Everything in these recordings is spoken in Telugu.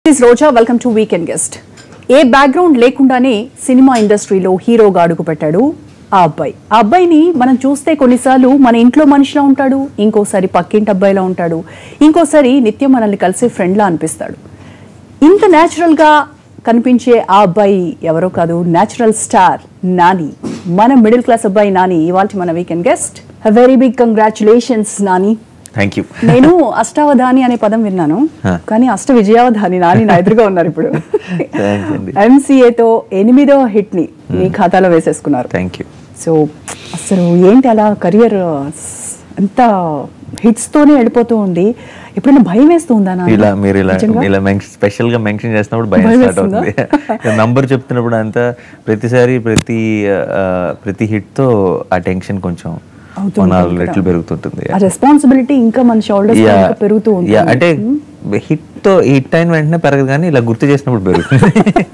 Is Roja welcome to weekend guest ఏ బ్యాక్గ్రౌండ్ లేకుండానే సినిమా ఇండస్ట్రీలో హీరోగా అడుగుపెట్టాడు ఆ అబ్బాయి ఆ అబ్బాయిని మనం చూస్తే కొన్నిసార్లు మన ఇంట్లో మనిషిలా ఉంటాడు ఇంకోసారి పక్కింటి అబ్బాయిలా ఉంటాడు ఇంకోసారి నిత్యం మనల్ని కలిసే ఫ్రెండ్లా అనిపిస్తాడు ఇంత natural గా కనిపించే ఆ అబ్బాయి ఎవరో కాదు న్యాచురల్ స్టార్ నాని మన మిడిల్ క్లాస్ అబ్బాయి నాని ఇవాళ మన weekend guest very big congratulations Nani thank you నేను అష్టావధాని అనే పదం విన్నాను Huh. కానీ అష్ట విజయావధాని నాని నా ఎదురుగా ఉన్నారు ఇప్పుడు Thanks అండి. ఎంసీఏతో ఎనిమిదో హిట్ ని మీ ఖాతాలో వేసేసుకున్నారు థ్యాంక్ యూ సో అసలు ఏంటి అలా కెరియర్ అంత హిట్స్ తోనే వెళ్ళిపోతూ ఉంది ఎప్పుడైనా భయం వేస్తూ ఉందా నాని? ఇలా మీరు ఇలా నిజంగా? ఇలా స్పెషల్ గా మెన్షన్ చేసినప్పుడు భయం భయం స్టార్ట్ వేస్తుందా? అవుతుంది నంబర్ చెప్తున్నప్పుడు అంతా ప్రతిసారి ప్రతి ఆ, ప్రతి హిట్ తో ఆ టెన్షన్ కొంచెం అవుతూ ఒక ఉంటుంది నాలుగు కదా. రెట్లు పెరుగుతుంటుంది ఆ రెస్పాన్సిబిలిటీ ఇంకా మన షోల్డర్స్ Yeah, పెరుగుతూ ఉంటుంది yeah, అంటే హిట్ తో హిట్ అయిన వెంటనే పెరగదు కానీ ఇలా గుర్తు చేసినప్పుడు పెరుగుతుంది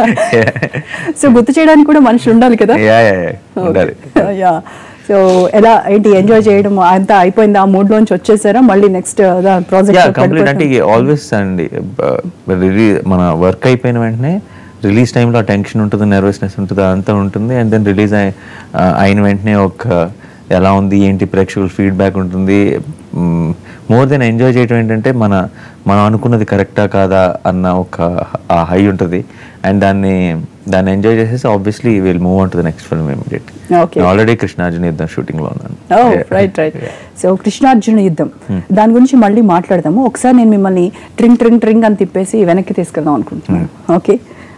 సో గుర్తు చేయడానికి కూడా మనిషి ఉండాలి కదా Yeah, yeah, yeah, ఉండాలి యా సో ఎలా ఏంటి ఎంజాయ్ చేయడం అంతా అయిపోయింది ఆ మూడ్ లోంచి వచ్చేసారా మళ్ళీ నెక్స్ట్ యా ప్రాజెక్ట్ కంప్లీట్ అంటే ఆల్వేస్ అండి రిలీ మన వర్క్ అయిపోయిన వెంటనే రిలీజ్ టైంలో ఆ టెన్షన్ ఉంటుంది నర్వస్నెస్ ఉంటుంది అంతా ఉంటుంది అండ్ దెన్ రిలీజ్ అయిన వెంటనే ఒక ఎలా ఉంది ఏంటి ప్రేక్షకుల ఫీడ్బ్యాక్ ఉంటుంది మోర్ దెన్ ఎంజాయ్ చేయడం ఏంటంటే మన మనం అనుకున్నది కరెక్టా కాదా అన్న ఒక ఆ హై ఉంటుంది అండ్ దాన్ని దాన్ని ఎంజాయ్ చేసేసి obviously will move on to the next film immediate Okay. Already Krishnarjuna Yuddham shooting లో ఉన్నాను ఓ Yeah. Right right so Krishnarjuna Yuddham దాని గురించి మళ్ళీ మాట్లాడదాము ఒకసారి నేను మిమ్మల్ని ట్రింగ్ ట్రింగ్ ట్రింగ్ అని తిప్పేసి వెనక్కి తీసుకెళ్దాం అనుకుంటున్నాను ఓకే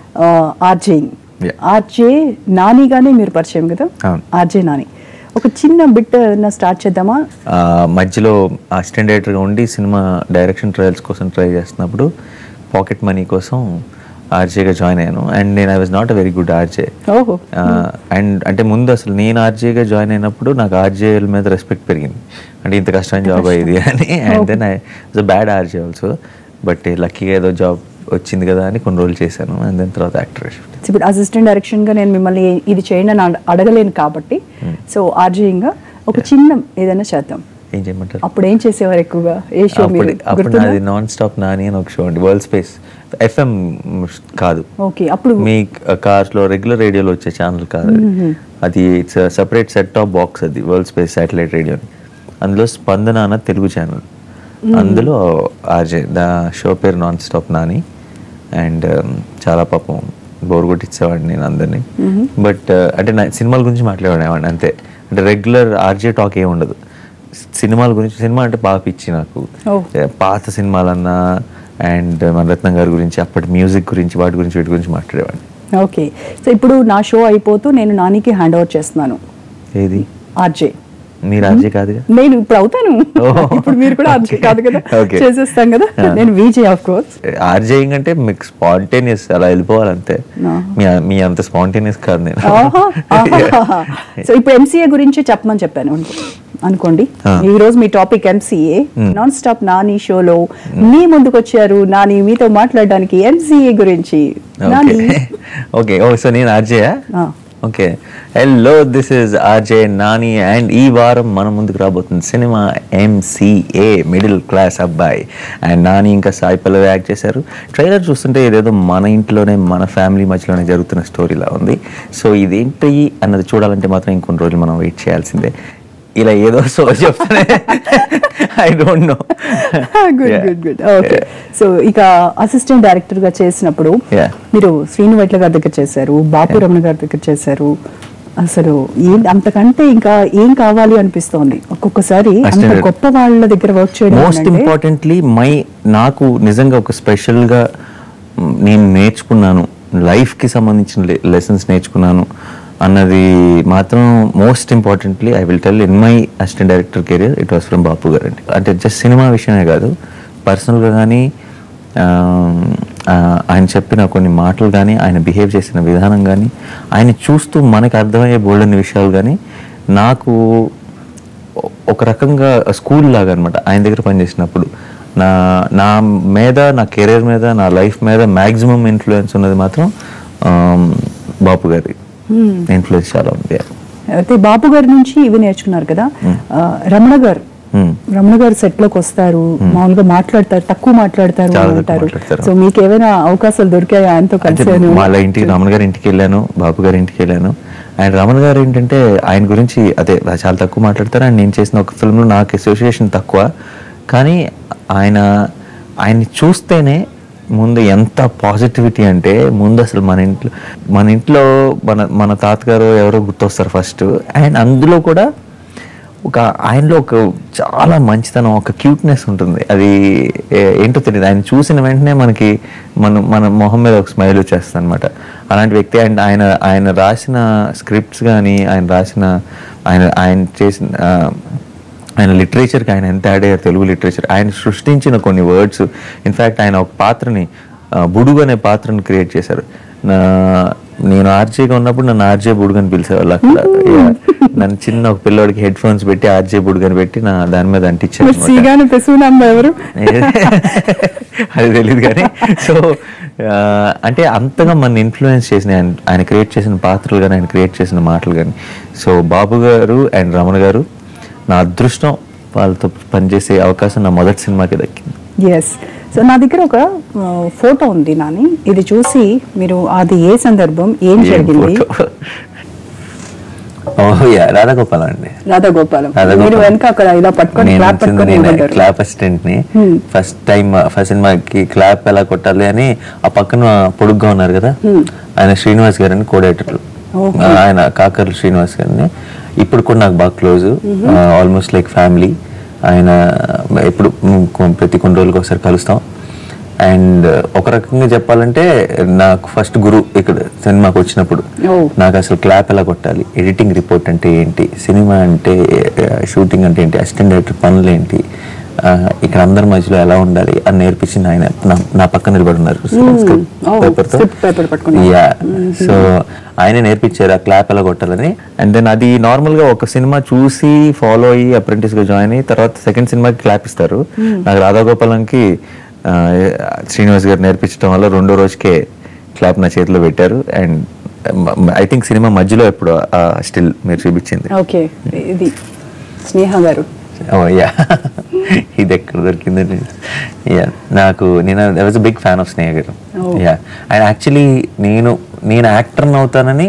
ఆర్జే Yeah. ఆర్జే నానిగానే మీరు పరిచయం కదా అవును. ఆర్జే నాని ఒక చిన్న బిట్ స్టార్ట్ చేద్దామా ఆ, మధ్యలో అసిస్టెంట్ డైరెక్టర్గా ఉండి సినిమా డైరెక్షన్ ట్రయల్స్ కోసం ట్రై చేస్తున్నప్పుడు పాకెట్ మనీ కోసం ఆర్జేగా జాయిన్ అయ్యాను అండ్ నేను I was not a very good RJ ఓహో అండ్ అంటే ముందు అసలు నేను ఆర్జేగా జాయిన్ అయినప్పుడు నాకు ఆర్జేల మీద రెస్పెక్ట్ పెరిగింది అంటే ఇంత కష్టమైన జాబ్ అయ్యేది అని and then I was bad RJ also but లక్కీగా ఏదో జాబ్ వచ్చింది కదా అని కొన్ని రోజులు చేశాను అండ్ దెన్ తర్వాత యాక్టర్ ఇప్పుడు అసిస్టెంట్ డైరెక్షన్ గా నేను మిమ్మల్ని ఇది చేయండి అని అడ- అడగలేను కాబట్టి సో ఆర్జేయింగ్ ఒక చిన్న ఏదైనా చేద్దాం ఏం చేయమంటారు అప్పుడు ఏం చేసేవారు ఎక్కువగా ఏ షో అప్పుడు మీరు అప్పుడు గుర్తుందా నాది నాన్ స్టాప్ నాని అని ఒక షో అండి వరల్డ్ స్పేస్ ఎఫ్ఎం కాదు ఓకే అప్పుడు మీ కార్స్ లో రెగ్యులర్ రేడియోలో వచ్చే ఛానల్ కాదు అది. అది it's separate set top box అది వరల్డ్ స్పేస్ శాటిలైట్ రేడియో అందులో స్పందన అన్న తెలుగు ఛానల్ అందులో ఆర్జే దా షో పేరు నాన్ స్టాప్ నాని అండ్ చాలా పాపం బోర్ కొట్టించేవాడిని నేను అందరినీ బట్ అంటే నా సినిమాల గురించి మాట్లాడేవాడిని అంతే అంటే రెగ్యులర్ ఆర్జే టాక్ ఏమి ఉండదు సినిమాల గురించి సినిమా అంటే బాగా పిచ్చి నాకు Oh. పాత సినిమాలన్నా అండ్ మన రత్నం గారి గురించి అప్పటి మ్యూజిక్ గురించి వాటి గురించి వీటి గురించి మాట్లాడేవాడిని ఓకే సో ఇప్పుడు నా షో అయిపోతూ నేను నానికి హ్యాండ్ ఓవర్ చేస్తున్నాను ఏది ఆర్జే మీరు ఆర్జే కాదుగా నేను ఇప్పుడు అవుతాను Oh. ఇప్పుడు మీరు కూడా ఆర్జే కాదు కదా Okay. చేసేస్తాం కదా Ah. నేను విజే ఆఫ్ కోర్స్ ఆర్జేయింగ్ అంటే మీకు స్పాంటేనియస్ అలా వెళ్ళిపోవాలంతే No. మీ మీ అంత స్పాంటేనియస్ కాదు నేను సో ఇప్పుడు ఎంసీఏ గురించి చెప్పమని చెప్పాను అనుకో అనుకోండి Ah. ఈ రోజు మీ topic MCA non stop Nani షోలో మీ ముందుకు వచ్చారు నాని మీతో మాట్లాడడానికి ఎంసీఏ గురించి నాని ఓకే ఓ సో నేను ఆర్జేయా Ah. Okay hello this is RJ Nani and ఈ వారం మన ముందుకు రాబోతుంది cinema MCA middle class Abbayi and Nani ఇంకా సాయి పల్లవి యాక్ట్ చేశారు ట్రైలర్ చూస్తుంటే ఏదేదో మన ఇంట్లోనే మన ఫ్యామిలీ మధ్యలోనే జరుగుతున్న స్టోరీలా ఉంది సో ఇదేంటి అన్నది చూడాలంటే మాత్రం ఇంకొన్ని రోజులు మనం వెయిట్ చేయాల్సిందే ఇలా ఏదో సో చెప్తానే I don't know good good good okay so ఇక అసిస్టెంట్ డైరెక్టర్ గా చేసినప్పుడు Yeah. మీరు శ్రీను వైట్ల గారి దగ్గర చేశారు బాపు రమణ గారి దగ్గర చేశారు అసలు ఏం అంతకంటే ఇంకా ఏం కావాలి అనిపిస్తోంది ఒక్కొక్కసారి అంత Assistant- గొప్ప వాళ్ళ దగ్గర వర్క్ చేయడం మోస్ట్ అంటే- ఇంపార్టెంట్లీ మై నాకు నిజంగా ఒక స్పెషల్గా మ్, నేను నేర్చుకున్నాను లైఫ్కి సంబంధించిన లెసన్స్ నేర్చుకున్నాను అన్నది మాత్రం most importantly I will tell in my assistant director career it was from Bapu garu అండి అంటే జస్ట్ సినిమా విషయమే కాదు పర్సనల్గా కానీ ఆయన చెప్పిన కొన్ని మాటలు కానీ ఆయన బిహేవ్ చేసిన విధానం కానీ ఆయన చూస్తూ మనకు అర్థమయ్యే బోల్డని విషయాలు కానీ నాకు ఒక రకంగా స్కూల్ లాగా అనమాట ఆయన దగ్గర పనిచేసినప్పుడు నా నా మీద నా కెరీర్ మీద నా లైఫ్ మీద మ్యాక్సిమం ఇన్ఫ్లుయెన్స్ ఉన్నది మాత్రం ఆమ్, బాపు గారి ఇన్ఫ్లుయెన్స్ చాలా ఉంది అయితే బాపు గారి నుంచి ఇవి నేర్చుకున్నారు కదా ఆ, రమణ గారు Hmm. రమణ గారు సెట్ లోకి వస్తారు మామూలుగా మాట్లాడతారు తక్కువ మాట్లాడతారు చాలా అని తక్కువ అంటారు మాట్లాడతారు. సో మీకు ఏమైనా అవకాశాలు దొరికాయా ఆయనతో అంటే కలిసాను వాళ్ళ ఇంటికి రమణ గారి ఇంటికి వెళ్ళాను బాబు గారి ఇంటికి వెళ్ళాను అండ్ రమణ గారు ఏంటంటే ఆయన గురించి అదే చాలా తక్కువ మాట్లాడతారు అండ్ నేను చేసిన ఒక ఫిల్మ్లో నాకు అసోసియేషన్ తక్కువ కానీ ఆయన ఆయన్ని చూస్తేనే ముందు ఎంత పాజిటివిటీ అంటే ముందు అసలు మన ఇంట్లో మన ఇంట్లో మన మన తాతగారు ఎవరో గుర్తొస్తారు ఫస్ట్ అండ్ అందులో కూడా ఒక ఆయనలో ఒక చాలా మంచితనం ఒక క్యూట్నెస్ ఉంటుంది అది ఏ- ఏంటో తెలియదు ఆయన చూసిన వెంటనే మనకి మన మన మొహం మీద ఒక స్మైల్ వచ్చేస్తుంది అనమాట అలాంటి వ్యక్తి అండ్ ఆయన ఆయన రాసిన స్క్రిప్ట్స్ కానీ ఆయన రాసిన ఆయన ఆయన చేసిన ఆ, ఆయన లిటరేచర్కి ఆయన ఎంత యాడ్ అయ్యారు తెలుగు లిటరేచర్ ఆయన సృష్టించిన కొన్ని వర్డ్స్ ఇన్ఫ్యాక్ట్ ఆయన ఒక పాత్రని ఆ, బుడుగు అనే పాత్రని క్రియేట్ చేశారు నా నేను ఆర్జేగా ఉన్నప్పుడు నన్ను ఆర్జే బుడుగు అని పిలిచేవాళ్ళు అక్కడ Yeah. నన్ను చిన్న ఒక పిల్లోడికి హెడ్ ఫోన్స్ పెట్టి ఆర్జే బుడుగు అని పెట్టి నా దాని మీద అంటించారు మరి అన్నమాట. సీగాను పెసునమ్మ ఎవరు అది తెలియదు కానీ సో అంటే అంతగా మన ఇన్ఫ్లుయెన్స్ చేసిన ఆయన ఆయన క్రియేట్ చేసిన పాత్రలు కానీ ఆయన క్రియేట్ చేసిన మాటలు కానీ సో బాబు గారు అండ్ రమణ గారు నా అదృష్టం వాళ్ళతో పనిచేసే అవకాశం నా మొదటి సినిమాకి దక్కింది ఎస్ సో నా దగ్గర ఒక ఫోటో ఉంది నాని ఇది చూసి మీరు అది ఏ సందర్భం ఏం ఏం జరిగింది photo? ఓ యా రాధాగోపాల్ అండి రాధా గోపాలం రాధాగోపాలం. మీరు వెనక అక్కడ ఇలా పట్టుకొని నేను క్లాప్ వచ్చింది పట్టుకొని నేనే, నిలబడ్డారు. క్లాప్ అసిస్టెంట్ ని ఫస్ట్ టైం ఫస్ట్ సినిమాకి క్లాప్ ఎలా కొట్టాలి అని ఆ పక్కన పొడుగ్గా ఉన్నారు కదా ఆయన శ్రీనివాస్ గారు అని కోడేటర్లు ఆయన కాకర్లు శ్రీనివాస్ గారిని ఇప్పుడు కూడా నాకు బాగా క్లోజ్ ఆల్మోస్ట్ లైక్ ఫ్యామిలీ ఆయన ఎప్పుడు మ్, కొ- ప్రతి కొన్ని రోజులకు ఒకసారి కలుస్తాం అండ్ ఒక రకంగా చెప్పాలంటే నాకు ఫస్ట్ గురు ఇక్కడ సినిమాకి వచ్చినప్పుడు Oh. నాకు అసలు క్లాప్ ఎలా కొట్టాలి ఎడిటింగ్ రిపోర్ట్ అంటే ఏంటి సినిమా అంటే షూటింగ్ అంటే ఏంటి అసిస్టెంట్ డైరెక్టర్ పనులు ఏంటి ఆ, ఇక్కడ అందరి మధ్యలో ఎలా ఉండాలి అని నేర్పించింది ఆయన నా- నా పక్కన నిలబడి ఉన్నారు Oh, script paper పట్టుకుని. యా సో ఆయనే నేర్పించారు ఆ క్లాప్ ఎలా కొట్టాలని అండ్ దెన్ అది నార్మల్ గా ఒక సినిమా చూసి ఫాలో అయ్యి అప్రెంటిస్ గా జాయిన్ అయ్యి తర్వాత సెకండ్ సినిమాకి క్లాప్ ఇస్తారు నాకు రాధాగోపాలంకి ఆ, శ్రీనివాస్ గారు నేర్పించడం వల్ల రెండో రోజుకే క్లాప్ నా చేతిలో పెట్టారు అండ్ ఐ థింక్ సినిమా మధ్యలో ఎప్పుడు స్టిల్ మీరు చూపించింది ఓకే ఇది స్నేహ గారు ఓ యా ఇది ఎక్కడ దొరికిందండి యా నాకు నేను I was big fan of Sneha garu Oh. Yeah and actually నేను నేను యాక్టర్ని అవుతానని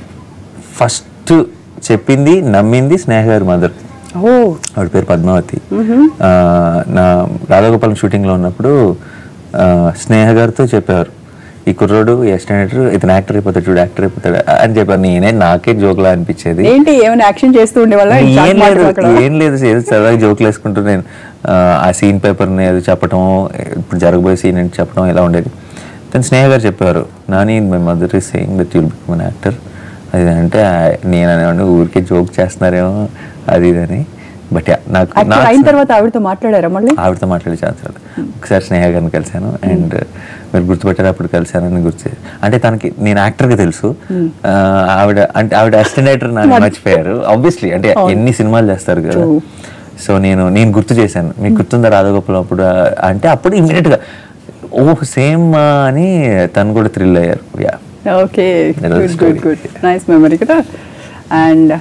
ఫస్ట్ చెప్పింది నమ్మింది స్నేహ గారి మదర్ ఓ ఆవిడ పేరు పద్మావతి ఆ, నా రాధాగోపాలం షూటింగ్లో ఉన్నప్పుడు ఆ, స్నేహ గారితో చెప్పారు ఈ కుర్రోడు ఎస్టినేటర్ ఇతను యాక్టర్ అయిపోతాడు చూడు యాక్టర్ అయిపోతాడు అని చెప్పారు నేనే నాకే జోక్లా అనిపించేది ఏంటి ఏమైనా యాక్షన్ చేస్తూ ఉండేవాళ్ళ ఈ ఏం చాట్ లేదు మాటలు అక్కడ? ఏం లేదు ఏదో సరదాగా జోకులు వేసుకుంటూ నేను ఆ, ఆ సీన్ పేపర్ని ఏదో చెప్పడం ఇప్పుడు జరగబోయే సీన్ అని చెప్పడం ఇలా ఉండేది తను స్నేహ గారు చెప్పారు Nani my mother is saying that you'll become an actor అది అంటే ఆ, నేను అనేవాడిని ఊరికే జోక్ చేస్తున్నారేమో అది ఇది అని బట్ నాకు యాక్టర్ నాకు అయిన తర్వాత ఆవిడతో మాట్లాడారా మళ్ళీ ఆవిడతో మాట్లాడే ఛాన్స్ రాదు ఒకసారి స్నేహ గారిని కలిశాను అండ్ మీరు గుర్తుపెట్టారు అప్పుడు కలిశానని గుర్తు చే- అంటే తనకి నేను యాక్టర్గా తెలుసు ఆ, ఆవిడ అంటే ఆవిడ అసిస్టెంట్ డైరెక్టర్ నన్ను మర్చిపోయారు ఆబ్వియస్లీ అంటే ఎన్ని సినిమాలు చేస్తారు కదా True. సో నేను నేను గుర్తు చేశాను మీకు గుర్తుందా రాధగోపాలం అప్పుడు ఆ, అంటే అప్పుడు ఇమీడియట్గా ఓ సేమ్ అని తను కూడా థ్రిల్ అయ్యారు yeah okay That was good story. Good good nice memory కదా అండ్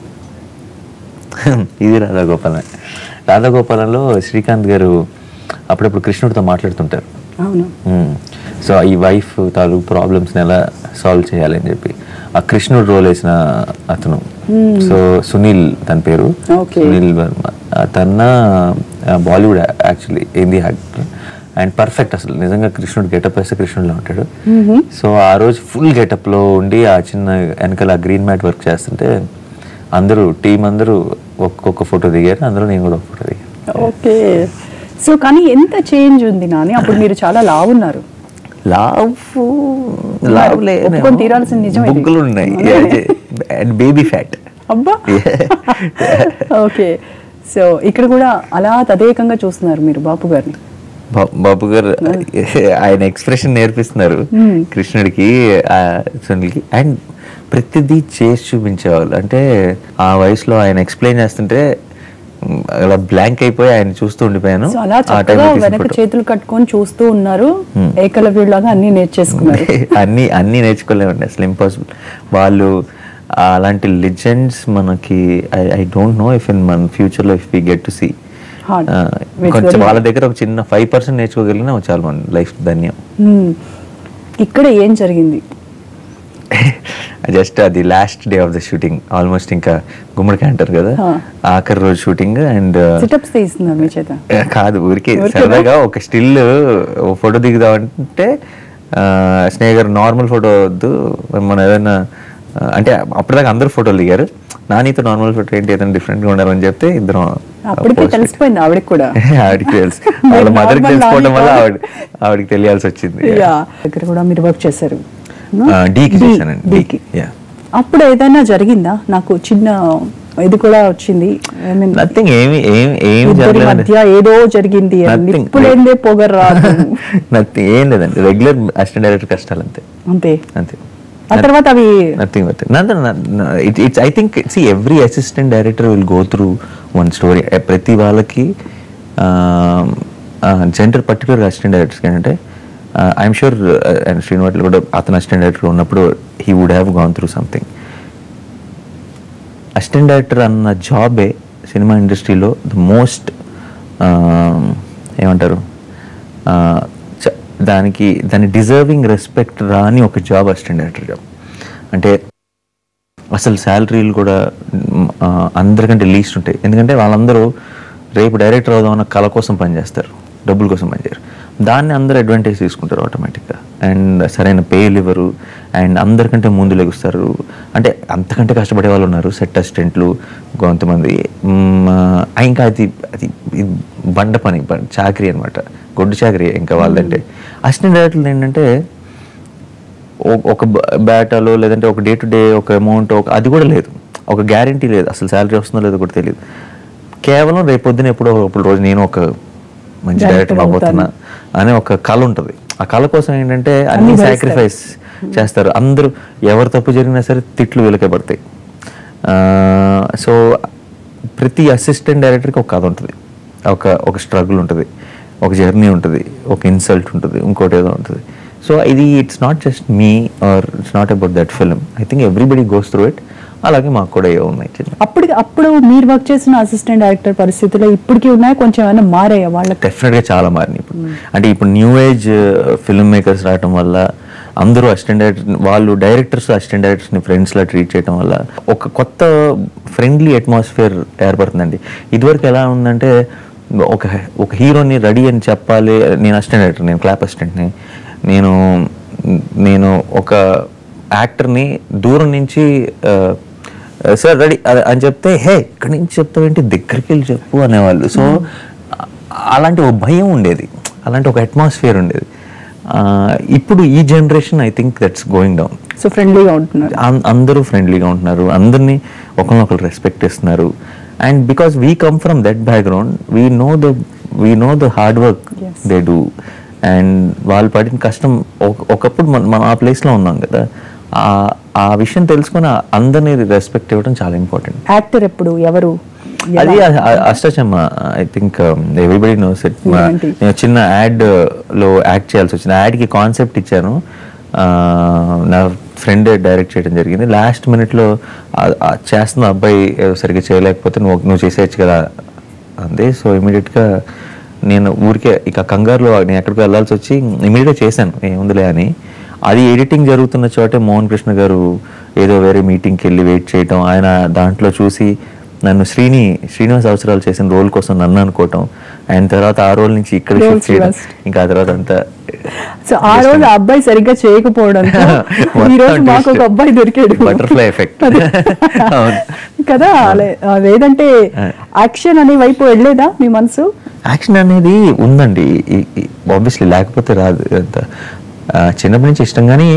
ఇది రాధాగోపాలం రాధాగోపాలంలో శ్రీకాంత్ గారు అప్పుడప్పుడు కృష్ణుడితో మాట్లాడుతుంటారు అవును సో ఈ వైఫ్ తాలూకు ప్రాబ్లమ్స్ని ఎలా సాల్వ్ చేయాలి అని చెప్పి ఆ కృష్ణుడు రోల్ వేసిన అతను సో సునీల్ తన పేరు Okay. సునీల్ వర్మ ఆ తన Bollywood actually Hindi actor and perfect అసలు నిజంగా కృష్ణుడు గెటప్ వేస్తే కృష్ణుడిలో ఉంటాడు సో ఆ రోజు ఫుల్ గెటప్లో ఉండి ఆ చిన్న వెనకాల గ్రీన్ మ్యాట్ వర్క్ చేస్తుంటే అందరూ టీం అందరూ ఒక్కొక్క ఫోటో దిగారు అందులో నేను కూడా ఒక ఫోటో దిగాను ఓకే సో కానీ ఎంత చేంజ్ ఉంది నాని అప్పుడు మీరు చాలా లావున్నారు లావ్ లావ్ ఒప్పుకొని తీరాల్సిన నిజం ఇది. బుగ్గలు ఉన్నాయి అండ్ బేబీ ఫ్యాట్ అబ్బా ఓకే సో ఇక్కడ కూడా అలా తదేకంగా చూస్తున్నారు మీరు బాపు గారిని బాబు గారు ఆయన ఎక్స్ప్రెషన్ నేర్పిస్తున్నారు కృష్ణుడికి ఆ సునీల్కి అండ్ ప్రతిదీ చేసి చూపించేవాళ్ళు అంటే ఆ వయసులో ఆయన ఎక్స్ప్లెయిన్ చేస్తుంటే మ్, అలా బ్లాంక్ అయిపోయి ఆయన చూస్తూ ఉండిపోయాను సో అలా ఆ చక్కగా టైంలో తీసిన వెనక photo. చేతులు కట్టుకొని చూస్తూ ఉన్నారు ఏకలవ్యుడిలాగా అన్ని నేర్చేసుకున్నారు అన్ని అన్ని నేర్చుకోలేమండి అసలు ఇంపాసిబుల్ వాళ్ళు అలాంటి లెజెండ్స్ మనకి I I don't know if in మన ఫ్యూచర్లో if we get to see Hard. ఆ, It's కొంచెం very వాళ్ళ దగ్గర ఒక చిన్న ఫైవ్ పర్సెంట్ నేర్చుకోగలిగినా చాలా మన లైఫ్ ధన్యం మ్మ్. ఇక్కడ ఏం జరిగింది జస్ట్ అది last day of the shooting almost ఇంకా గుమ్మడికాయ అంటారు కదా Huh. ఆఖరి రోజు షూటింగ్ అండ్ సిటప్స్ తీస్తున్నారు మీ చేత కాదు ఊరికే ఊరికేనా? సరదాగా ఒక స్టిల్ ఫోటో దిగుదాం అంటే ఆ, స్నేహ గారు నార్మల్ ఫోటో వద్దు మనం ఏదైనా ఆ, అంటే అప్పటిదాకా అందరూ ఫోటోలు దిగారు నానితో నార్మల్ ఫోటో ఏంటి ఏదైనా డిఫరెంట్ గా ఉండాలని చెప్తే ఇద్దరం అప్పటికే post తెలిసిపోయింది ఆవిడకి కూడా ఆవిడకి తెలుసు వాళ్ళ మీరు మదర్కి normal తెలిసిపోవడం వల్ల నాని ఆవిడ ఆవిడకి తెలియాల్సి వచ్చింది యా దగ్గర కూడా మీరు వర్క్ చేశారు ఆ, D కి చేశానండి, D కి, డీకి yeah. అప్పుడు ఏదైనా జరిగిందా నాకు చిన్న ఇది కూడా వచ్చింది I mean, నథింగ్ ఏమి ఏమి ఏం ఇద్దరి జరగలేదండి మధ్య ఏదో జరిగింది Nothing. నిప్పులేందే పొగరు రాదు నథింగ్ ఏం లేదండి రెగ్యులర్ అసిస్టెంట్ డైరెక్టర్ కష్టాలు అంతే అంతే అంతే ఆ తర్వాత అవి nothing nothing it's I think see every assistant director will go through one story ప్రతి వాళ్ళకి జెండర్ పర్టికులర్ అసిస్టెంట్ డైరెక్టర్స్ ఏంటంటే ఐఎమ్ షూర్ అండ్ శ్రీనివాట్లు కూడా అతను అసిస్టెంట్ డైరెక్టర్ ఉన్నప్పుడు he would have gone through something assistant director అన్న జాబే సినిమా ఇండస్ట్రీలో ద మోస్ట్ ఏమంటారు ఆ, చ- దానికి దాని డిజర్వింగ్ రెస్పెక్ట్ రాని ఒక జాబ్ అసిస్టెంట్ డైరెక్టర్ జాబ్ అంటే అసలు శాలరీలు కూడా మ్, ఆ, అందరికంటే లీస్ట్ ఉంటాయి ఎందుకంటే వాళ్ళందరూ రేపు డైరెక్టర్ అవుదామన్న కళ కోసం పనిచేస్తారు డబ్బుల కోసం పనిచేయరు దాన్ని అందరూ అడ్వాంటేజ్ తీసుకుంటారు ఆటోమేటిక్గా అండ్ సరైన పేలు ఇవ్వరు అండ్ అందరికంటే ముందు లెగుస్తారు అంటే అంతకంటే కష్టపడే వాళ్ళు ఉన్నారు సెట్ అసిస్టెంట్లు కొంతమంది మ్, ఆ, ఇంకా అది అది ఇది బండ పని బం- చాకరీ అనమాట గొడ్డు చాకరీ ఇంకా వాళ్ళదంటే అసిస్టెంట్ డైరెక్టర్లు ఏంటంటే ఓ- ఒక బ- బేటాలో లేదంటే ఒక డే టు డే ఒక అమౌంట్ ఒక అది కూడా లేదు ఒక గ్యారంటీ లేదు అసలు శాలరీ వస్తుందో లేదో కూడా తెలియదు కేవలం రేపు పొద్దున ఎప్పుడో ఒకప్పుడు రోజు నేను ఒక మంచి Director డైరెక్టర్ అవబోతున్నా అనే ఒక కళ ఉంటుంది ఆ కళ కోసం ఏంటంటే అన్ని భరిస్తారు. సాక్రిఫైస్ చేస్తారు అందరూ ఎవరు తప్పు జరిగినా సరే తిట్లు వీళ్ళకే పడతాయి సో ప్రతి అసిస్టెంట్ డైరెక్టర్కి ఒక కథ ఉంటుంది ఒక ఒక స్ట్రగుల్ ఉంటుంది ఒక జర్నీ ఉంటుంది ఒక ఇన్సల్ట్ ఉంటుంది ఇంకోటి ఏదో ఉంటుంది సో ఇది it's not just me or it's not about that film I think everybody goes through it అలాగే మాకు కూడా ఏవో ఉన్నాయి చిన్న అప్పుడు అప్పుడు మీరు వర్క్ చేసిన అసిస్టెంట్ డైరెక్టర్ పరిస్థితుల్లో ఇప్పటికీ ఉన్నాయి కొంచెం ఏమైనా మారాయా వాళ్ళకి డెఫినెట్గా చాలా మారినాయి ఇప్పుడు అంటే ఇప్పుడు న్యూ ఏజ్ ఫిల్మ్ మేకర్స్ రావటం వల్ల అందరూ అసిస్టెంట్ డైరెక్టర్ వాళ్ళు డైరెక్టర్స్ అసిస్టెంట్ డైరెక్టర్స్ని ఫ్రెండ్స్లా ట్రీట్ చేయడం వల్ల ఒక కొత్త ఫ్రెండ్లీ అట్మాస్ఫియర్ ఏర్పడుతుందండి ఇదివరకు ఎలా ఉందంటే ఒక ఒక హీరోని రెడీ అని చెప్పాలి నేను అసిస్టెంట్ డైరెక్టర్ నేను క్లాప్ అసిస్టెంట్ని నేను నేను ఒక యాక్టర్ని దూరం నుంచి ఆ, సార్ రెడీ అని చెప్తే హే ఇక్కడి నుంచి చెప్తావేంటి దగ్గరికి వెళ్ళి చెప్పు అనేవాళ్ళు సో అలాంటి ఒక భయం ఉండేది అలాంటి ఒక అట్మాస్ఫియర్ ఉండేది ఆ, ఇప్పుడు ఈ generation I think that's going down so ఫ్రెండ్లీగా ఉంటున్నారు అందరూ ఫ్రెండ్లీగా ఉంటున్నారు అందరినీ ఒకరినొకరు రెస్పెక్ట్ ఇస్తున్నారు and because we come from that background we know the we know the hard work Yes. They do and వాళ్ళు పడిన కష్టం ఒక- ఒకప్పుడు మన- మనం ఆ ప్లేస్లో ఉన్నాం కదా ఆ- ఆ విషయం తెలుసుకొని ఆ అందరినీ రెస్పెక్ట్ ఇవ్వడం చాలా ఇంపార్టెంట్ యాక్టర్ ఎప్పుడు ఎవరు అది అ- అ- Ashtachamma I think everybody knows it ఏంటి? నేను చిన్న యాడ్ లో యాక్ట్ చేయాల్సి వచ్చింది యాడ్ కి కాన్సెప్ట్ ఇచ్చాను ఆ, నా ఫ్రెండ్ డైరెక్ట్ చేయడం జరిగింది లాస్ట్ మినిట్ లో ఆ- ఆ చేస్తున్న అబ్బాయి ఏదో సరిగ్గా చేయలేకపోతే నువ్వు నువ్వు చేసేయచ్చు కదా అంతే సో ఇమీడియట్ గా నేను ఊరికే ఇక కంగారులో నేను ఎక్కడికి వెళ్ళాల్సి వచ్చి ఇమీడియట్గా చేశాను ఏముందిలే అని అది ఎడిటింగ్ జరుగుతున్న చోటే మోహన్ కృష్ణ గారు ఏదో వేరే మీటింగ్కి వెళ్ళి వెయిట్ చేయటం ఆయన దాంట్లో చూసి నన్ను శ్రీని శ్రీనివాస్ అవసరాలు చేసిన రోల్ కోసం నన్ను అనుకోవటం ఆయన తర్వాత ఆ రోల్ నుంచి ఇక్కడ Roles షిఫ్ట్ చేయడం reversed. ఇంకా ఆ తర్వాత అంతా సో ఆ రోజు ఆ అబ్బాయి సరిగ్గా చేయకపోవడంతో ఈ రోజు మాకు ఒక అబ్బాయి దొరికాడు బటర్ఫ్లై ఎఫెక్ట్ అదే. అవును కదా అలే- అదేదంటే యాక్షన్ అనే వైపు వెళ్ళలేదా మీ మనసు యాక్షన్ అనేది ఉందండి ఆబ్వియస్లీ లేకపోతే రాదు అంత చిన్నప్పటి నుంచి ఇష్టం కానీ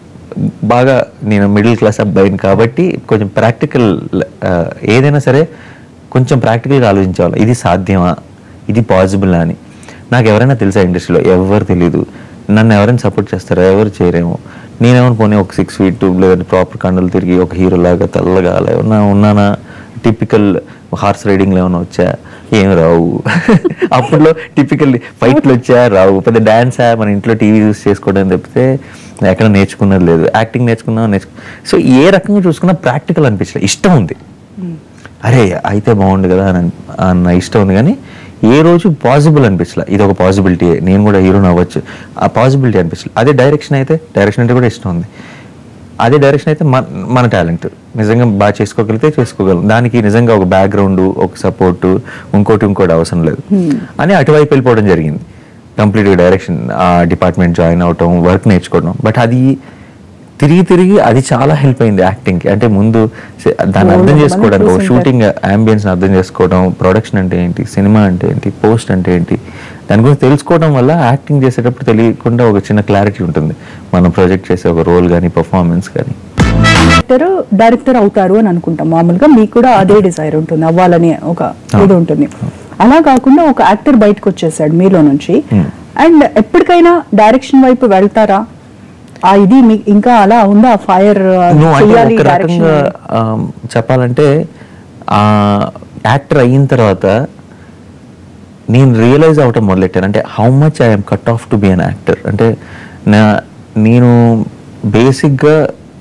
బాగా నేను మిడిల్ క్లాస్ అబ్బాయిని కాబట్టి కొంచెం ప్రాక్టికల్ ఏదైనా సరే కొంచెం ప్రాక్టికల్గా ఆలోచించాలి ఇది సాధ్యమా ఇది పాసిబుల్ అని నాకు ఎవరైనా తెలుసా ఇండస్ట్రీలో ఎవరు తెలియదు నన్ను ఎవరైనా సపోర్ట్ చేస్తారో ఎవరు చేయరేమో నేనేమని పోనీ ఒక సిక్స్ ఫీట్ లేదంటే ప్రాపర్ కండలు తిరిగి ఒక హీరో లాగా తెల్లగా అలా ఏమన్నా ఉన్నానా టిపికల్ హార్స్ రైడింగ్లో ఏమైనా వచ్చా ఏం రావు అప్పట్లో టిపికల్ ఫైట్లు వచ్చా రావు పెద్ద డాన్సా మన ఇంట్లో టీవీ యూస్ చేసుకోవడం తప్పితే ఎక్కడ నేర్చుకున్నది లేదు యాక్టింగ్ నేర్చుకున్నా నేర్చుకు సో ఏ రకంగా చూసుకున్నా ప్రాక్టికల్ అనిపించలేదు ఇష్టం ఉంది అరే అయితే బాగుండు కదా అని అన్న ఇష్టం ఉంది కానీ ఏ రోజు పాసిబుల్ అనిపించలే ఇది ఒక పాసిబిలిటీ నేను కూడా హీరోని అవ్వచ్చు ఆ పాసిబిలిటీ అనిపించలే అదే డైరెక్షన్ అయితే డైరెక్షన్ అంటే కూడా ఇష్టం ఉంది అదే డైరెక్షన్ అయితే మన మన టాలెంట్ నిజంగా బాగా చేసుకోగలిగితే చేసుకోగలం దానికి నిజంగా ఒక బ్యాక్గ్రౌండ్ ఒక సపోర్ట్ ఇంకోటి ఇంకోటి అవసరం లేదు అని అటువైపు వెళ్ళిపోవడం జరిగింది కంప్లీట్గా డైరెక్షన్ ఆ డిపార్ట్మెంట్ జాయిన్ అవటం వర్క్ నేర్చుకోవడం బట్ అది తిరిగి తిరిగి అది చాలా హెల్ప్ అయింది యాక్టింగ్కి అంటే ముందు సే- దాన్ని అర్థం అవును, చేసుకోవడానికి ఒక మనం షూటింగ్ అంబియన్స్ అర్థం చేసుకోవడం ప్రొడక్షన్ అంటే ఏంటి సినిమా అంటే ఏంటి పోస్ట్ అంటే ఏంటి దాని గురించి తెలుసుకోవడం వల్ల యాక్టింగ్ చేసేటప్పుడు తెలియకుండా ఒక చిన్న క్లారిటీ ఉంటుంది మనం ప్రొజెక్ట్ చేసే ఒక రోల్ కానీ పర్ఫార్మెన్స్ కానీ డైరెక్టర్ డైరెక్టర్ అవుతారు అని అనుకుంటాం మామూలుగా మీకు కూడా అదే డిజైర్ ఉంటుంది అవ్వాలని ఒక ఇది ఉంటుంది అలా కాకుండా ఒక యాక్టర్ బయటకు వచ్చేసాడు మీలో నుంచి అండ్ ఎప్పటికైనా డైరెక్షన్ వైపు వెళ్తారా ఆ ఇది మీకు ఇంకా అలా ఉందా ఫైర్ నువ్వు అంటే చెయ్యాలి ఒక డైరెక్షన్ రకంగా ఆ, చెప్పాలంటే ఆ యాక్టర్ అయిన తర్వాత నేను రియలైజ్ అవటం మొదలెట్టాను అంటే how much I'm cut off to be an actor అంటే నా నేను బేసిక్గా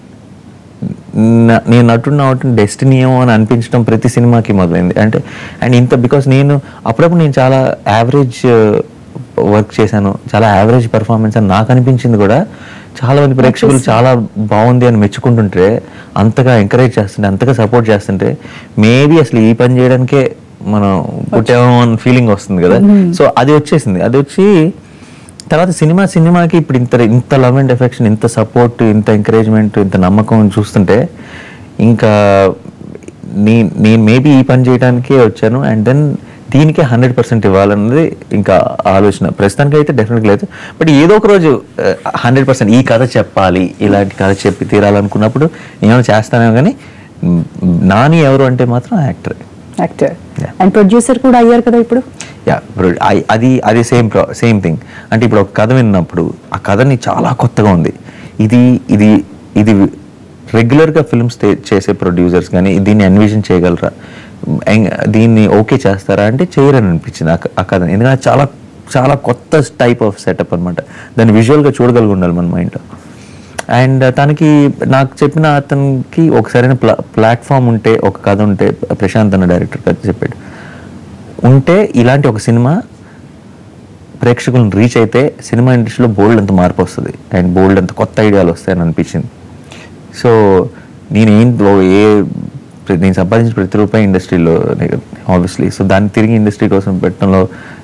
నా- నేను నటుడిని అవటం డెస్టినీ ఏమో అని అనిపించడం ప్రతి సినిమాకి మొదలైంది అంటే అండ్ ఇంత బికాస్ నేను అప్పుడప్పుడు నేను చాలా యావరేజ్ వర్క్ చేశాను చాలా యావరేజ్ పెర్ఫార్మెన్స్ అని నాకు అనిపించింది కూడా చాలా మంది ప్రేక్షకులు చాలా బాగుంది అని మెచ్చుకుంటుంటే అంతగా ఎంకరేజ్ చేస్తుంటే అంతగా సపోర్ట్ చేస్తుంటే మేబీ అసలు ఈ పని చేయడానికే మనం పుట్టామో అని ఫీలింగ్ వస్తుంది కదా సో అది వచ్చేసింది అది వచ్చి తర్వాత సినిమా సినిమాకి ఇప్పుడు ఇంత ఇంత లవ్ అండ్ ఎఫెక్షన్ ఇంత సపోర్ట్ ఇంత ఎంకరేజ్మెంట్ ఇంత నమ్మకం చూస్తుంటే ఇంకా నీ నేను మేబీ ఈ పని చేయడానికే వచ్చాను అండ్ దెన్ దీనికే హండ్రెడ్ పర్సెంట్ ఇవ్వాలన్నది ఇంకా ఆలోచన ప్రస్తుతానికి అయితే డెఫినెట్గా లేదు బట్ ఏదో ఒక రోజు హండ్రెడ్ పర్సెంట్ ఈ కథ చెప్పాలి ఇలాంటి కథ చెప్పి తీరాలనుకున్నప్పుడు నేను చేస్తానేమో కానీ మ్, నాని ఎవరు అంటే మాత్రం actor actor Yeah. And producer కూడా అయ్యారు కదా ఇప్పుడు యా ఇప్పుడు ఐ- అది అది సేమ్ సేమ్ థింగ్ అంటే ఇప్పుడు ఒక కథ విన్నప్పుడు ఆ కథని చాలా కొత్తగా ఉంది ఇది ఇది ఇది రెగ్యులర్గా ఫిల్మ్స్ చేసే ప్రొడ్యూసర్స్ కానీ దీన్ని అన్విజన్ చేయగలరా ఎంగ్- దీన్ని ఓకే చేస్తారా అంటే చేయరని అనిపించింది ఆ క- ఆ కథ ఎందుకంటే అది చాలా చాలా కొత్త టైప్ ఆఫ్ సెటప్ అనమాట దాన్ని విజువల్గా చూడగలిగి ఉండాలి మన మైండ్ అండ్ తనకి నాకు చెప్పిన అతనికి ఒక సరైన ప్లా ప్లాట్ఫామ్ ఉంటే ఒక కథ ఉంటే ప్రశాంత్ అన్న డైరెక్టర్ కథ చెప్పాడు ఉంటే ఇలాంటి ఒక సినిమా ప్రేక్షకులను రీచ్ అయితే సినిమా ఇండస్ట్రీలో బోల్డ్ అంత మార్పు వస్తుంది అండ్ బోల్డ్ అంత కొత్త ఐడియాలు వస్తాయని అనిపించింది సో నేను ఏం ఓ- ఏ నేను సంపాదించిన ప్రతి రూపాయి ఇండస్ట్రీలో ఆబ్వియస్లీ సో దాన్ని తిరిగి ఇండస్ట్రీ కోసం పెట్టడంలో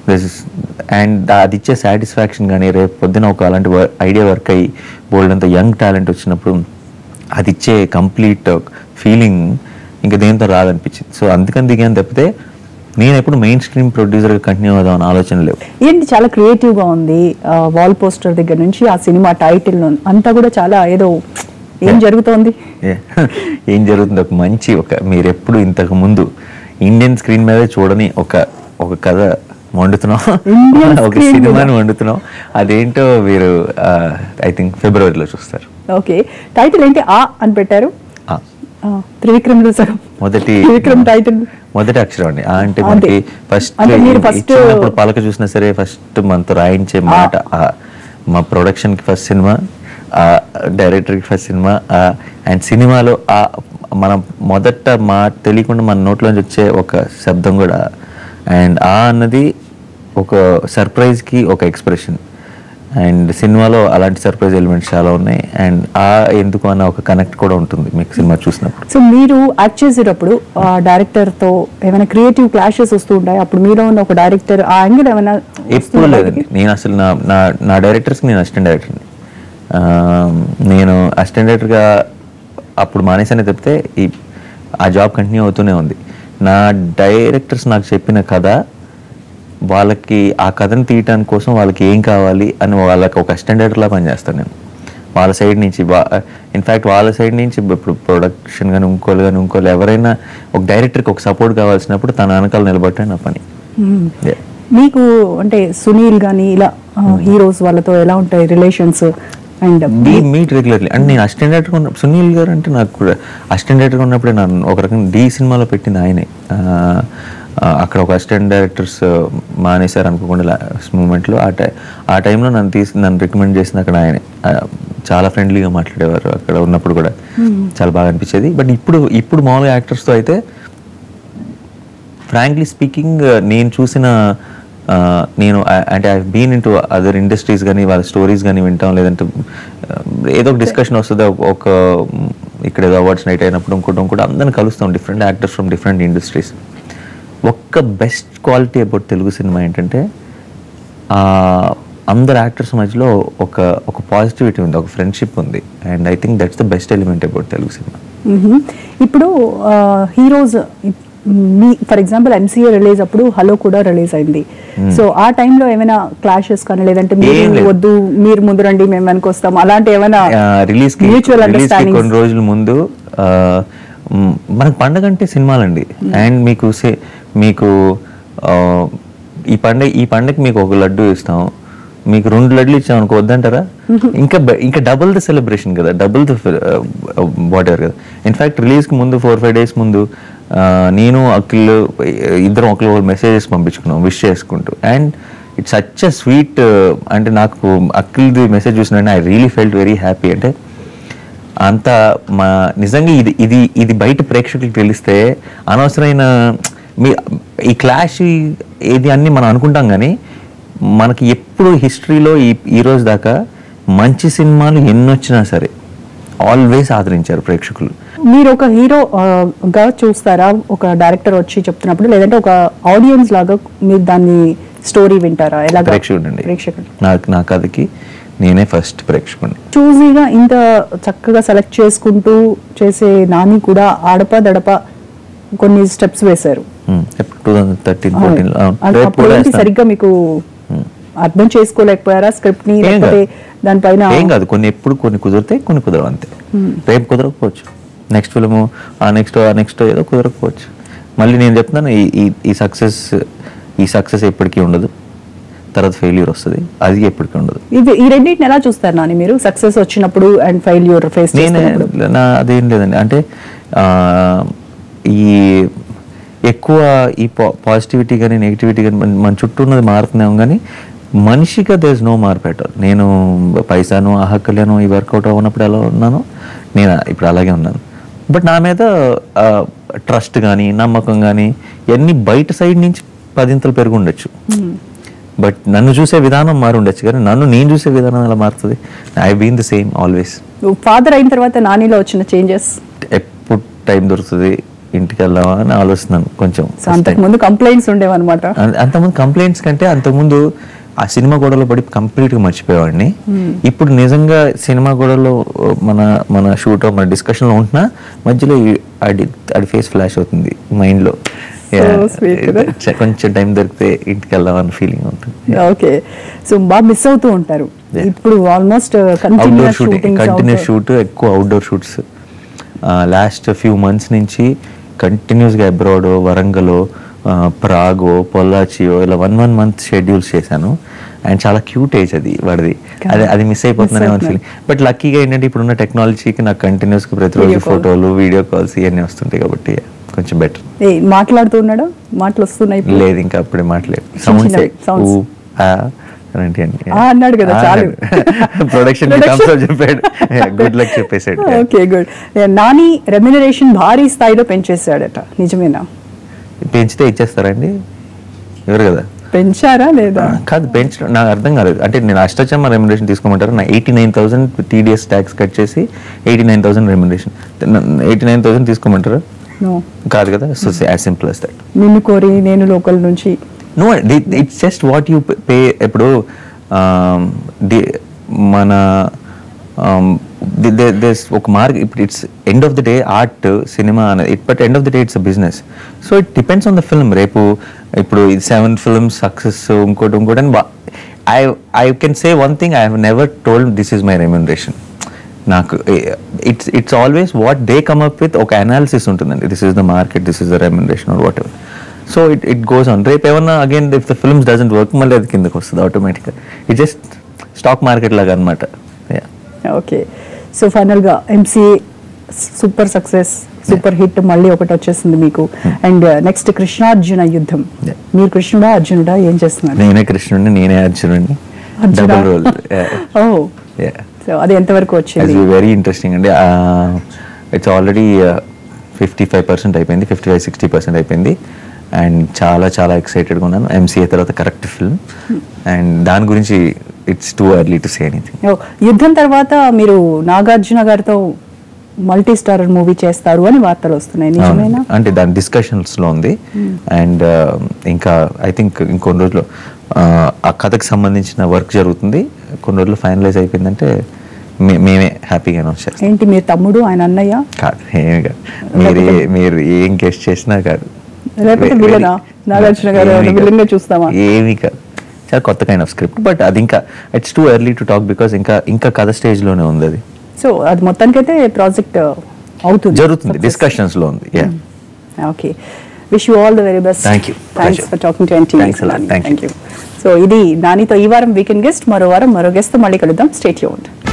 అండ్ అది ఇచ్చే సాటిస్ఫాక్షన్ కానీ రేపు పొద్దున ఒక అలాంటి ఐడియా వర్క్ అయ్యి బోల్డ్ అంత యంగ్ టాలెంట్ వచ్చినప్పుడు అది ఇచ్చే కంప్లీట్ ఫీలింగ్ ఇంకా దేంతో రాదనిపించింది సో అందుకని దిగాను తప్పితే నేను ఎప్పుడు మెయిన్ స్ట్రీమ్ ప్రొడ్యూసర్గా కంటిన్యూ అవుదాం అనే ఆలోచన లేవు ఏంటి చాలా క్రియేటివ్ గా ఉంది వాల్ పోస్టర్ దగ్గర నుంచి ఆ సినిమా టైటిల్ అంతా కూడా చాలా ఏదో ఏం జరుగుతోంది ఏ- ఏం జరుగుతుంది ఒక మంచి ఒక మీరు ఎప్పుడు ఇంతకు ముందు ఇండియన్ స్క్రీన్ మీద చూడని ఒక ఒక కథ వండుతున్నాం Indian ఒక screen మీద? సినిమాని వండుతున్నాం అదేంటో మీరు ఐ థింక్ ఫిబ్రవరిలో చూస్తారు ఓకే టైటిల్ ఏంటి ఆ అని పెట్టారు ఆ, ఆ, త్రివిక్రమ్లో సగం మొదటి త్రివిక్రమ్ టైటిల్ మొదటి అక్షరం అండి ఆ అంటే అదే. మనకి ఫస్ట్ అంటే మీరు first- చిన్నప్పుడు పలక చూసినా సరే ఫస్ట్ మనతో రాయించే మాట ఆ. మా ప్రొడక్షన్ కి ఫస్ట్ సినిమా డైరెక్టర్ కి ఫస్ట్ సినిమా అండ్ సినిమాలో ఆ మనం మొదట మా తెలియకుండా మన నోట్లోంచి వచ్చే ఒక శబ్దం కూడా అండ్ ఆ అన్నది ఒక surprise కి ఒక ఎక్స్ప్రెషన్ అండ్ సినిమాలో అలాంటి సర్ప్రైజ్ ఎలిమెంట్స్ చాలా ఉన్నాయి అండ్ ఆ ఎందుకు అన్న ఒక కనెక్ట్ కూడా ఉంటుంది మీకు సినిమా చూసినప్పుడు సో మీరు యాక్ట్ చేసేటప్పుడు ఆ డైరెక్టర్ తో ఏమైనా క్రియేటివ్ క్లాషెస్ వస్తూ ఉంటాయి అప్పుడు మీలో ఉన్న ఒక డైరెక్టర్ ఆ యాంగిల్ ఏమైనా ఎప్పుడు వస్తుందా లేదండి బయటికి? నేను అసలు నా నా నా డైరెక్టర్స్కి నేను అసిస్టెంట్ డైరెక్టర్ని ఆ, నేను అసిస్టెంట్ డైరెక్టర్గా అప్పుడు మానేసానే తప్పితే ఈ ఆ జాబ్ కంటిన్యూ అవుతూనే ఉంది నా డైరెక్టర్స్ నాకు చెప్పిన కథ వాళ్ళకి ఆ కథను తీయటానికి కోసం వాళ్ళకి ఏం కావాలి అని వాళ్ళకి ఒక అసిస్టెంట్ డైరెక్టర్లా పనిచేస్తాను నేను వాళ్ళ సైడ్ నుంచి ఇన్ఫ్యాక్ట్ వాళ్ళ సైడ్ నుంచి ఇప్పుడు ప్రొడక్షన్ కానీ ఇంకోళ్ళు కానీ ఇంకోళ్ళు ఎవరైనా ఒక డైరెక్టర్కి ఒక సపోర్ట్ కావాల్సినప్పుడు తన వెనకాల నిలబడటం నా పని Yeah. మీకు అంటే సునీల్ గానీ ఇలా హీరోస్ వాళ్ళతో ఎలా ఉంటాయి relations and we meet regularly అంటే నేను అసిస్టెంట్ డైరెక్టర్ ఉన్న సునీల్ గారు అంటే నాకు కూడా అసిస్టెంట్ డైరెక్టర్ ఉన్నప్పుడే నన్ను ఒక రకంగా డి సినిమాలో పెట్టింది ఆయనే ఆ, ఆ, అక్కడ ఒక అసిస్టెంట్ డైరెక్టర్స్ మానేశారు అనుకోకుండా లాస్ట్ మూమెంట్లో ఆ టై ఆ టైంలో నన్ను తీసి నన్ను రికమెండ్ చేసింది అక్కడ ఆయనే ఆ, చాలా ఫ్రెండ్లీగా మాట్లాడేవారు అక్కడ ఉన్నప్పుడు కూడా చాలా బాగా అనిపించేది బట్ ఇప్పుడు ఇప్పుడు మామూలుగా యాక్టర్స్తో అయితే ఫ్రాంక్లీ స్పీకింగ్ నేను చూసిన ఆ, నేను ఆ- అంటే I been in to other industries కానీ వాళ్ళ స్టోరీస్ కానీ వింటాం లేదంటే ఆ, ఏదో ఒక డిస్కషన్ వస్తుంది ఒక- ఒక మ్, ఇక్కడ ఏదో అవార్డ్స్ నైట్ అయినప్పుడు ఇంకోటి ఇంకోటి అందరిని కలుస్తాం different actors from different industries ఒక్క బెస్ట్ క్వాలిటీ అబౌట్ తెలుగు సినిమా ఏంటంటే ఆ, అందరు యాక్టర్స్ మధ్యలో ఒక ఒక పాజిటివిటీ ఉంది ఒక ఫ్రెండ్షిప్ ఉంది and I think that's the best element about Telugu సినిమా మ్మ్. ఇప్పుడు heroes me for example MCA release అప్పుడు హలో కూడా రిలీజ్ అయింది సో ఆ టైంలో ఏమైనా క్లాషెస్ కానీ లేదంటే ఏం మీరు లేదు. వద్దు మీరు ముందు రండి మేము వెనకొస్తాం అలాంటి ఏమైనా రిలీజ్ కి మ్యూచువల్ రిలీజ్ కి కొన్ని అండర్స్టాండింగ్ రోజుల ముందు ఆ, మ్, మనకు పండగ అంటే సినిమాలండి అండ్ మీకు సే- మీకు ఆ, ఈ పండగ ఈ పండగకి మీకు ఒక లడ్డు ఇస్తాం మీకు రెండు లడ్లు ఇచ్చాం అనుకో వద్దంటారా ఇంకా బె- ఇంకా డబుల్ ద సెలబ్రేషన్ కదా డబుల్ ద వాట్ ఎవర్ కదా ఇన్ఫాక్ట్ రిలీజ్కి ముందు ఫోర్ ఫైవ్ డేస్ ముందు ఆ, నేను అఖిల్ ఇద్దరం ఒకరు మెసేజెస్ పంపించుకున్నాం విష్ చేసుకుంటూ and it's such a sweet అంటే నాకు అఖిల్ది మెసేజ్ చూసిన I really felt very happy అంటే అంత మా నిజంగా ఇది ఇది ఇది బయట ప్రేక్షకులకు తెలిస్తే అనవసరమైన మీ ఈ క్లాష్ ఇది అన్ని మనం అనుకుంటాం కానీ మనకి ఎప్పుడు హిస్టరీలో ఈ ఈ రోజు దాకా మంచి సినిమాలు ఎన్నొచ్చినా సరే ఆల్వేస్ ఆదరించారు ప్రేక్షకులు మీరు ఒక హీరో గా చూస్తారా ఒక డైరెక్టర్ వచ్చి చెప్తున్నప్పుడు లేదంటే ఒక ఆడియన్స్ లాగా మీరు దాన్ని స్టోరీ వింటారా ఎలా ప్రేక్షకుడు అండి ప్రేక్షకుడు నాకు నా కథకి నేనే ఫస్ట్ ప్రేక్షకుడిని చూజీగా ఇంత చక్కగా సెలెక్ట్ చేసుకుంటూ చేసే నాని కూడా ఆడప దడప కొన్ని స్టెప్స్ వేశారు ఉమ్, ఎప్పుడు టూ థౌజండ్ థర్టీన్ ఫోర్టీన్ అది అప్పుడు ఏంటి సరిగ్గా మీకు అర్థం చేసుకోలేకపోయారా స్క్రిప్ట్ ని ఏం లేకపోతే దానిపైన ఏం కాదు కొన్ని ఎప్పుడు కొన్ని కుదిరితే కొన్ని కుదరవు అంతే రేపు కుదరకపోవచ్చు నెక్స్ట్ ఫిల్మ్ ఆ నెక్స్ట్ ఆ నెక్స్ట్ ఏదో కుదరకపోవచ్చు మళ్ళీ నేను చెప్తున్నాను ఈ ఈ- ఈ సక్సెస్ ఈ సక్సెస్ ఎప్పటికీ ఉండదు తర్వాత ఫెయిల్యూర్ వస్తుంది అది ఎప్పటికీ ఉండదు ఇది ఈ రెండింటిని ఎలా చూస్తారు నాని మీరు సక్సెస్ వచ్చినప్పుడు అండ్ ఫెయిల్యూర్ ఫేస్ నేనే చేసినప్పుడు నా అదేం లేదండి అంటే ఆ, ఈ ఎక్కువ ఈ పాజిటివిటీ కానీ నెగిటివిటీ కానీ మన- మన చుట్టూ ఉన్నది మారుతున్నాం కానీ మనిషిగా దేస్ నో మార్పెట్ నేను పైసాను అహక్కలేను ఈ వర్కౌట్ అవునప్పుడు ఎలా ఉన్నాను నేను ఇప్పుడు అలాగే ఉన్నాను బట్ నా మీద ట్రస్ట్ కానీ నమ్మకం కానీ ఇవన్నీ బయట సైడ్ నుంచి పదింతలు పెరుగు ఉండొచ్చు బట్ నన్ను చూసే విధానం మారి ఉండొచ్చు కానీ నన్ను నేను చూసే విధానం ఎలా మారుతుంది I been the same always father అయిన తర్వాత నానిలో వచ్చిన చేంజెస్ ఎప్పుడు టైం దొరుకుతుంది ఇంటికి వెళ్దామా అని ఆలోచిస్తున్నాను కొంచెం సో అంతకు ముందు కంప్లైంట్స్ ఉండేవన్నమాట అం- అంతకుముందు కంప్లైంట్స్ కంటే అంతకుముందు ఆ సినిమా గొడవలో పడి కంప్లీట్గా మర్చిపోయేవాడిని ఇప్పుడు నిజంగా సినిమా గొడవలో మన మన షూట్ మన డిస్కషన్లో ఉంటున్నా మధ్యలో ఈ- ఆడి ఆడి ఫేస్ ఫ్లాష్ అవుతుంది మైండ్లో sweet కదా? కొంచెం టైం దొరికితే ఇంటికి వెళ్దామని ఫీలింగ్ ఉంటుంది ఓకే సో బాగా మిస్ అవుతూ ఉంటారు Yeah. ఇప్పుడు almost outdoor continuous shooting shooting continuous shoot ఎక్కువ outdoor shoots last few months నుంచి కంటిన్యూస్గా అబ్రాడ్ వరంగల్ ప్రాగో పొల్లాచియో ఇలా వన్ వన్ మంత్ షెడ్యూల్స్ చేశాను అండ్ చాలా క్యూట్ ఏజ్ అది వాడిది అది అది మిస్ అయిపోతున్నానే Miss ఫీలింగ్ బట్ లక్కీగా ఏంటంటే ఇప్పుడున్న టెక్నాలజీకి నాకు కంటిన్యూస్గా ప్రతిరోజు Video call. ఫోటోలు వీడియో కాల్స్ ఇవన్నీ వస్తుంటాయి కాబట్టి కొంచెం బెటర్ ఏ మాట్లాడుతూ ఉన్నాడా మాటలు వస్తున్నాయి ఇప్పుడు? లేదు ఇంకా అప్పుడే మాట్లాడు చిన్న సౌండ్స్ చిన్నవి, sounds. అలాంటి అండి ఆ అన్నాడు కదా, చాలు. Production Production. చెప్పాడు గుడ్ లక్ చెప్పేసాడు ఓకే గుడ్ నాని రెమ్యునరేషన్ భారీ స్థాయిలో పెంచేశాడట నిజమేనా పెంచితే ఇచ్చేస్తారండి ఎవరు కదా పెంచారా లేదా కాదు పెంచడం నాకు అర్థం కాలేదు అంటే నేను అష్టచమ్మ రెమ్యునరేషన్ తీసుకోమంటారు నా eighty nine thousand TDS tax cut చేసి eighty nine thousand remuneration eighty nine thousand తీసుకోమంటారు నో కాదు కదా so as simple as that Ninnu Kori నేను లోకల్ నుంచి no it's just what you pay ఇప్పుడు um, ది- మన దిస్ ఒక మార్క్ ఇప్పుడు it's end of the day art సినిమా అనేది it but end of the day it's a business so it depends on the film రేపు ఇప్పుడు సెవెన్ ఫిల్మ్ సక్సెస్ ఇంకోటి ఇంకోటి అని I I can say one thing I have never told this is my remuneration నాకు it's it's always what they come up with ఒక అనాలిసిస్ ఉంటుందండి this is the market this is the remuneration or whatever so it it goes on రేపు ఏమన్నా again if the films doesn't work మళ్ళీ అది కిందకి వస్తుంది ఆటోమేటిక్గా ఇట్ జస్ట్ స్టాక్ మార్కెట్ లాగా అనమాట ఓకే సో ఫైనల్గా MCA super success super hit మళ్ళీ ఒకటి వచ్చేసింది మీకు అండ్ నెక్స్ట్ కృష్ణార్జున యుద్ధం Yeah. మీరు కృష్ణుడా అర్జునుడా ఏం చేస్తున్నారు నేనే కృష్ణుడిని నేనే అర్జునుడిని అర్జునా? డబుల్ రోల్ ఓ సో అది ఎంతవరకు వచ్చింది వెరీ ఇంట్రెస్టింగ్ అండి it's already fifty five percent అయిపోయింది ఫిఫ్టీ ఫైవ్ సిక్స్టీ పర్సెంట్ అయిపోయింది అండ్ చాలా చాలా ఎక్సైటెడ్గా ఉన్నాను ఎంసీఏ తర్వాత కరెక్ట్ ఫిల్మ్ అండ్ దాని గురించి it's too early to say anything ఓ, యుద్ధం తర్వాత మీరు నాగార్జున గారితో మల్టీ స్టారర్ మూవీ చేస్తారు అని వార్తలు వస్తున్నాయి నిజమేనా అంటే దాని డిస్కషన్స్ లో ఉంది అండ్ ఇంకా ఐ థింక్ ఇంకొన్ని రోజులు ఆ కథకు సంబంధించిన వర్క్ జరుగుతుంది కొన్ని రోజులు ఫైనలైజ్ అయిపోయిందంటే మే- మేమే హ్యాపీగా అనౌన్స్ చేస్తాం ఏంటి మీ తమ్ముడు ఆయన అన్నయ్య కాదు ఏమి కాదు మీరు ఏ- మీరు ఏం గెస్ట్ చేసినా కాదు లేకపోతే Very- విలనా? very- నాగార్జున గారు ఏమీ ఏమైనా కాదు. విలన్గా చూస్తామా? ఏమీ కాదు చాలా కొత్త కైండ్ ఆఫ్ స్క్రిప్ట్ బట్ అది ఇంకా it's too early to talk because ఇంకా ఇంకా కథ స్టేజ్ లోనే ఉంది అది సో అది మొత్తానికైతే ప్రాజెక్ట్ అవుతుంది జరుగుతుంది డిస్కషన్స్ లో ఉంది yeah okay wish you all the very best Thank you. Thanks Pleasure. For talking to NT Thanks a lot. Thank you. సో ఇది నానితో ఈ వారం వీకెండ్ గెస్ట్ మరో వారం మరో గెస్ట్ తో మళ్ళీ కలుద్దాం స్టేట్ యూన్